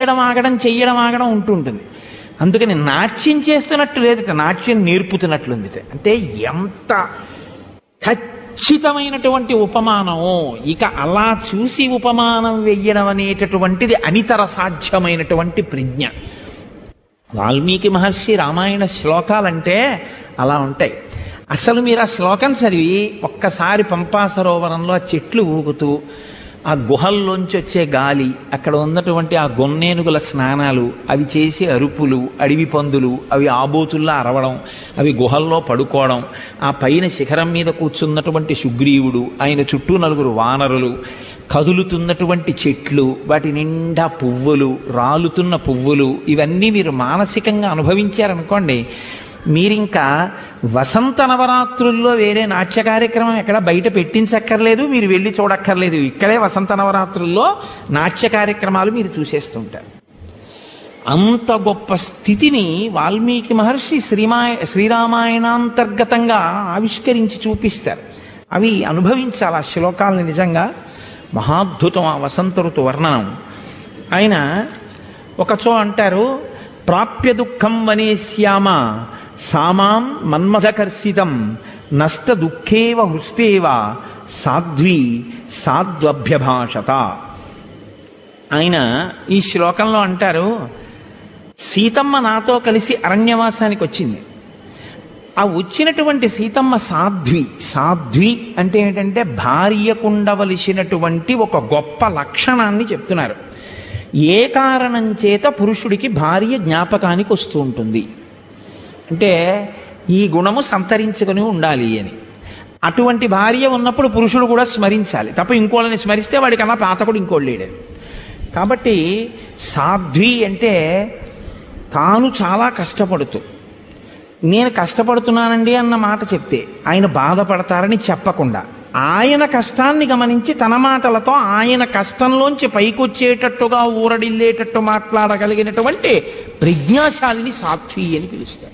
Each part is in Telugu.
చెయ్యడం ఆగడం చెయ్యడం ఆగడం ఉంటుంటుంది అందుకని నాట్యం చేస్తున్నట్టు లేదట నాట్యం నేర్పుతున్నట్లుంది అంటే ఎంత ఖచ్చితమైనటువంటి ఉపమానము ఇక అలా చూసి ఉపమానం వెయ్యడం అనేటటువంటిది అనితర సాధ్యమైనటువంటి ప్రజ్ఞ వాల్మీకి మహర్షి రామాయణ శ్లోకాలంటే అలా ఉంటాయి అసలు మీరు ఆ శ్లోకం చదివి ఒక్కసారి పంపా సరోవరంలో ఆ చెట్లు ఊగుతూ ఆ గుహల్లోంచి వచ్చే గాలి అక్కడ ఉన్నటువంటి ఆ గొన్నేనుగుల స్నానాలు అవి చేసే అరుపులు అడవి పందులు అవి ఆబోతుల్లా అరవడం అవి గుహల్లో పడుకోవడం ఆ పైన శిఖరం మీద కూర్చున్నటువంటి సుగ్రీవుడు ఆయన చుట్టూ నలుగురు వానరులు కదులుతున్నటువంటి చెట్లు వాటి నిండా పువ్వులు రాలుతున్న పువ్వులు ఇవన్నీ మీరు మానసికంగా అనుభవించారనుకోండి మీరింకా వసంత నవరాత్రుల్లో వేరే నాట్య కార్యక్రమం ఎక్కడ బయట పెట్టించక్కర్లేదు మీరు వెళ్ళి చూడక్కర్లేదు ఇక్కడే వసంత నవరాత్రుల్లో నాట్య కార్యక్రమాలు మీరు చూసేస్తుంటారు అంత గొప్ప స్థితిని వాల్మీకి మహర్షి శ్రీమా శ్రీరామాయణాంతర్గతంగా ఆవిష్కరించి చూపిస్తారు అవి అనుభవించాలి ఆ శ్లోకాలని నిజంగా మహాద్భుతం ఆ వసంత ఋతు వర్ణనం ఆయన ఒకచో అంటారు ప్రాప్య దుఃఖం వనేశ్యామ సామాం మన్మథకర్షితం నష్ట దుఃఖేవ హృష్టేవ సాధ్వి సాధ్వభ్యభాషత ఆయన ఈ శ్లోకంలో అంటారు సీతమ్మ నాతో కలిసి అరణ్యవాసానికి వచ్చింది ఆ వచ్చినటువంటి సీతమ్మ సాధ్వి సాధ్వి అంటే ఏంటంటే భార్యకుండవలసినటువంటి ఒక గొప్ప లక్షణాన్ని చెప్తున్నారు ఏ కారణం చేత పురుషుడికి భార్య జ్ఞాపకానికి వస్తూ ఉంటుంది అంటే ఈ గుణము సంతరించుకొని ఉండాలి అని అటువంటి భార్య ఉన్నప్పుడు పురుషుడు కూడా స్మరించాలి తప్ప ఇంకోళ్ళని స్మరిస్తే వాడికన్నా పాత కూడా ఇంకోళ్ళు లేడని కాబట్టి సాధ్వి అంటే తాను చాలా కష్టపడుతూ నేను కష్టపడుతున్నానండి అన్న మాట చెప్తే ఆయన బాధపడతారని చెప్పకుండా ఆయన కష్టాన్ని గమనించి తన మాటలతో ఆయన కష్టంలోంచి పైకొచ్చేటట్టుగా ఊరడిల్లేటట్టు మాట్లాడగలిగినటువంటి ప్రజ్ఞాశాలిని సాత్వి అని పిలుస్తారు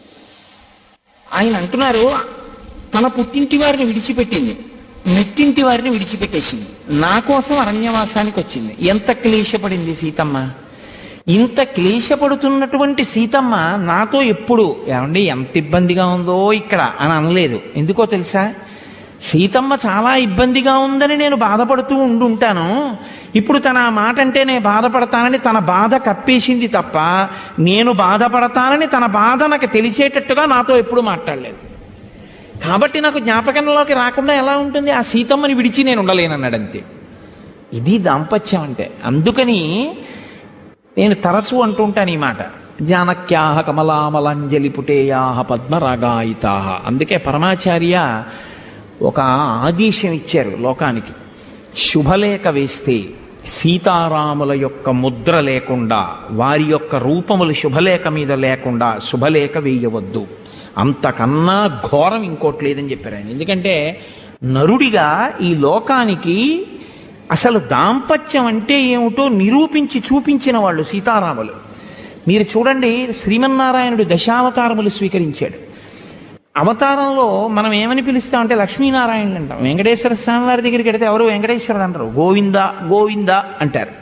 ఆయన అంటున్నారు తన పుట్టింటి వారిని విడిచిపెట్టింది మెట్టింటి వారిని విడిచిపెట్టేసింది నా కోసం అరణ్యవాసానికి వచ్చింది ఎంత క్లేశపడింది సీతమ్మ ఇంత క్లేశపడుతున్నటువంటి సీతమ్మ నాతో ఎప్పుడు ఏమండి ఎంత ఇబ్బందిగా ఉందో ఇక్కడ అని అనలేదు ఎందుకో తెలుసా సీతమ్మ చాలా ఇబ్బందిగా ఉందని నేను బాధపడుతూ ఉండుంటాను ఇప్పుడు తన ఆ మాట అంటే నేను బాధపడతానని తన బాధ కప్పేసింది తప్ప నేను బాధపడతానని తన బాధ నాకు తెలిసేటట్టుగా నాతో ఎప్పుడు మాట్లాడలేదు కాబట్టి నాకు జ్ఞాపకంలోకి రాకుండా ఎలా ఉంటుంది ఆ సీతమ్మని విడిచి నేను ఉండలేనన్నాడు అంతే ఇది దాంపత్యం అంటే అందుకని నేను తరచూ అంటుంటాను ఈ మాట జానక్యాహ కమలామలాంజలి పుటేయాహ పద్మరాగాయితాహ అందుకే పరమాచార్య ఒక ఆదేశం ఇచ్చారు లోకానికి శుభలేఖ వేస్తే సీతారాముల యొక్క ముద్ర లేకుండా వారి యొక్క రూపములు శుభలేఖ మీద లేకుండా శుభలేఖ వేయవద్దు అంతకన్నా ఘోరం ఇంకోటి లేదని చెప్పారు ఆయన ఎందుకంటే నరుడిగా ఈ లోకానికి అసలు దాంపత్యం అంటే ఏమిటో నిరూపించి చూపించిన వాళ్ళు సీతారాములు మీరు చూడండి శ్రీమన్నారాయణుడు దశావతారములు స్వీకరించాడు అవతారంలో మనం ఏమని పిలుస్తామంటే లక్ష్మీనారాయణులు అంటాం వెంకటేశ్వర స్వామి వారి దగ్గరికి వెడితే ఎవరు వెంకటేశ్వరుడు అంటారు గోవింద గోవింద అంటారు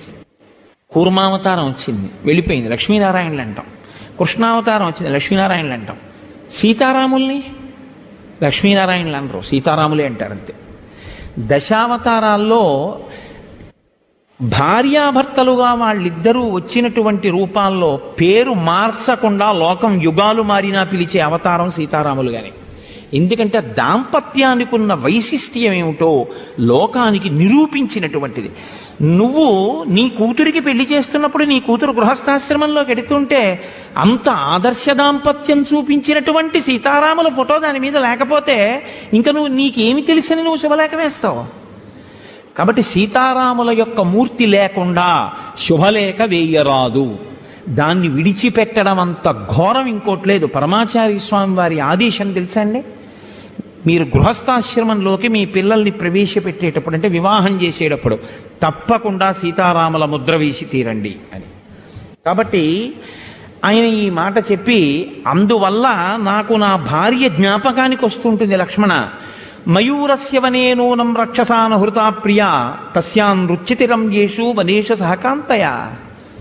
కూర్మావతారం వచ్చింది వెళ్ళిపోయింది లక్ష్మీనారాయణులు అంటాం కృష్ణావతారం వచ్చింది లక్ష్మీనారాయణులు అంటాం సీతారాముల్ని లక్ష్మీనారాయణులు అనరు సీతారాములే అంటారు అంతే దశావతారాల్లో భార్యాభర్తలుగా వాళ్ళిద్దరూ వచ్చినటువంటి రూపాల్లో పేరు మార్చకుండా లోకం యుగాలు మారినా పిలిచే అవతారం సీతారాములు గాని ఎందుకంటే దాంపత్యానికి ఉన్న వైశిష్ట్యం ఏమిటో లోకానికి నిరూపించినటువంటిది నువ్వు నీ కూతురికి పెళ్లి చేస్తున్నప్పుడు నీ కూతురు గృహస్థాశ్రమంలో ఎడుతుంటే అంత ఆదర్శ దాంపత్యం చూపించినటువంటి సీతారాముల ఫోటో దాని మీద లేకపోతే ఇంకా నువ్వు నీకేమి తెలిసని నువ్వు శుభలేఖ వేస్తావు కాబట్టి సీతారాముల యొక్క మూర్తి లేకుండా శుభలేఖ వేయరాదు దాన్ని విడిచిపెట్టడం అంత ఘోరం ఇంకోట్లేదు పరమాచార్య స్వామి వారి ఆదేశం తెలుసా అండి మీరు గృహస్థాశ్రమంలోకి మీ పిల్లల్ని ప్రవేశపెట్టేటప్పుడు అంటే వివాహం చేసేటప్పుడు తప్పకుండా సీతారాముల ముద్ర వేసి తీరండి అని కాబట్టి ఆయన ఈ మాట చెప్పి అందువల్ల నాకు నా భార్య జ్ఞాపకానికి వస్తుంటుంది లక్ష్మణ మయూరస్య వనే నూనం రక్షసాన హృతా ప్రియా తస్యాన్ రుచితిరం యేషు వనేషు సహకాంతయ